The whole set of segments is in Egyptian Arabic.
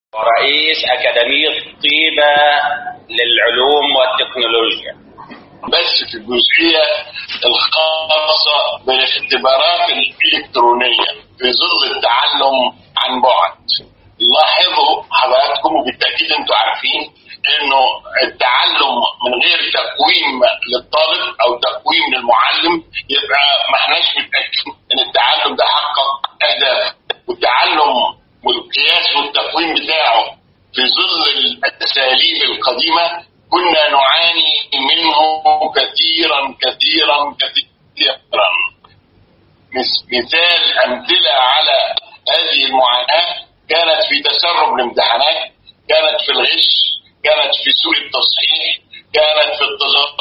ورئيس أكاديمية طيبة للعلوم والتكنولوجيا بس في الجزئية الخاصة بالاختبارات الإلكترونية في ظل التعلم عن بعد لاحظوا حضراتكم وبالتأكيد انتوا عارفين انه التعلم من غير تقويم للطالب او تقويم للمعلم يبقى ما احناش متأكدين ان التعلم ده حقق اهداف والتعلم والقياس والتقويم بتاعه في ظل الاساليب القديمه كنا نعاني منه كثيرا كثيرا كثيرا مثال امثله على هذه المعاناه كانت في تسرب الامتحانات كانت في الغش كانت في سوء التصحيح كانت في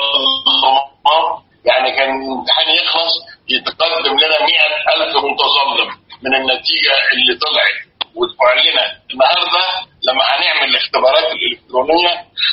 التظلمات يعني كان الامتحان يخلص يتقدم لنا مئة ألف متظلم من النتيجة اللي طلعت وتعلنت النهاردة لما هنعمل الاختبارات الإلكترونية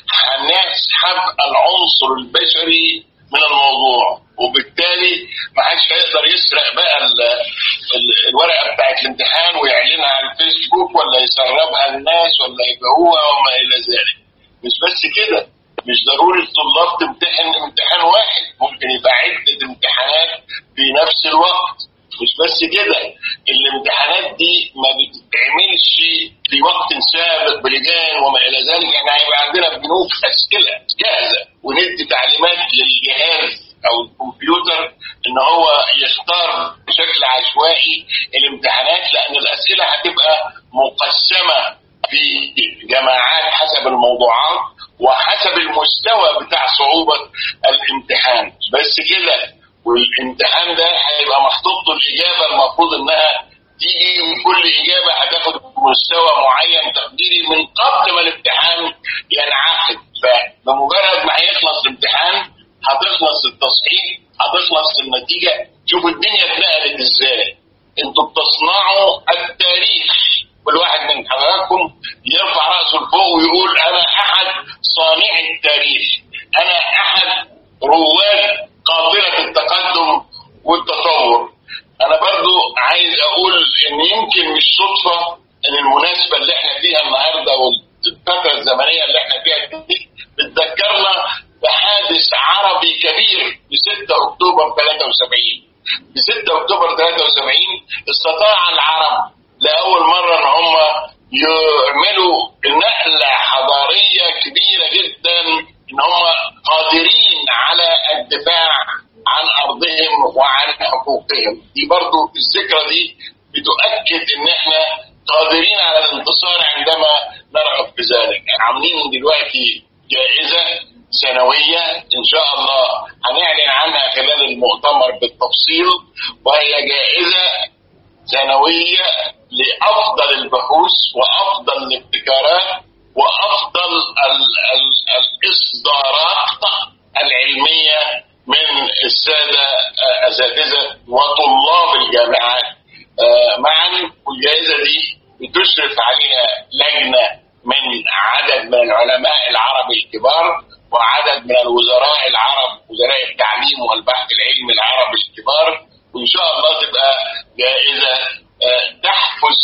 هنسحب العنصر البشري من الموضوع وبالتالي ما حدش هيقدر يسرق بقى ال ال الورقه بتاعت الامتحان ويعلنها على الفيسبوك ولا يسربها الناس ولا يبيعوها وما الى ذلك مش بس كده مش ضروري الطلاب تمتحن امتحان واحد ممكن يبقى عده امتحانات في نفس الوقت مش بس كده الامتحانات دي ما بتتعملش في وقت سابق بلجان وما الى ذلك احنا هيبقى عندنا بنوك اسئله جاهزه وندي تعليمات للجهاز او الكمبيوتر ان هو يختار بشكل عشوائي الامتحانات لان الاسئله هتبقى مقسمه في جماعات حسب الموضوعات وحسب المستوى بتاع صعوبه الامتحان بس كده والامتحان ده هيبقى محطوط له الاجابه المفروض انها تيجي من كل اجابه هتاخد مستوى معين تقديري من قبل ما الامتحان ينعقد فبمجرد ما هيخلص الامتحان هتخلص التصحيح هتخلص النتيجه شوفوا الدنيا اتنقلت ازاي انتوا بتصنعوا التاريخ كل واحد من حضراتكم يرفع راسه لفوق ويقول انا احد صانعي التاريخ انا احد رواد قافله التقدم والتطور انا برضو عايز اقول ان يمكن مش صدفه ان المناسبه اللي احنا فيها النهارده والفتره الزمنيه اللي احنا فيها دي بتذكرنا بحادث عربي كبير ب 6 اكتوبر 73 ب 6 اكتوبر 73 استطاع العرب لاول مره ان هم يعملوا نقله حضاريه كبيره جدا ان هم قادرين على الدفاع عن ارضهم وعن حقوقهم دي برضو الذكرى دي بتؤكد ان احنا قادرين على الانتصار عندما نرغب في ذلك عاملين دلوقتي جائزه سنويه ان شاء الله هنعلن عنها خلال المؤتمر بالتفصيل وهي جائزه سنويه لافضل البحوث وافضل الابتكارات وافضل ال ال الاصدارات العلميه من الساده اساتذه وطلاب الجامعات معا والجائزه دي بتشرف عليها لجنه من عدد من العلماء العرب الكبار وعدد من الوزراء العرب وزراء التعليم والبحث العلمي العرب الكبار وان شاء الله تبقى جائزه تحفز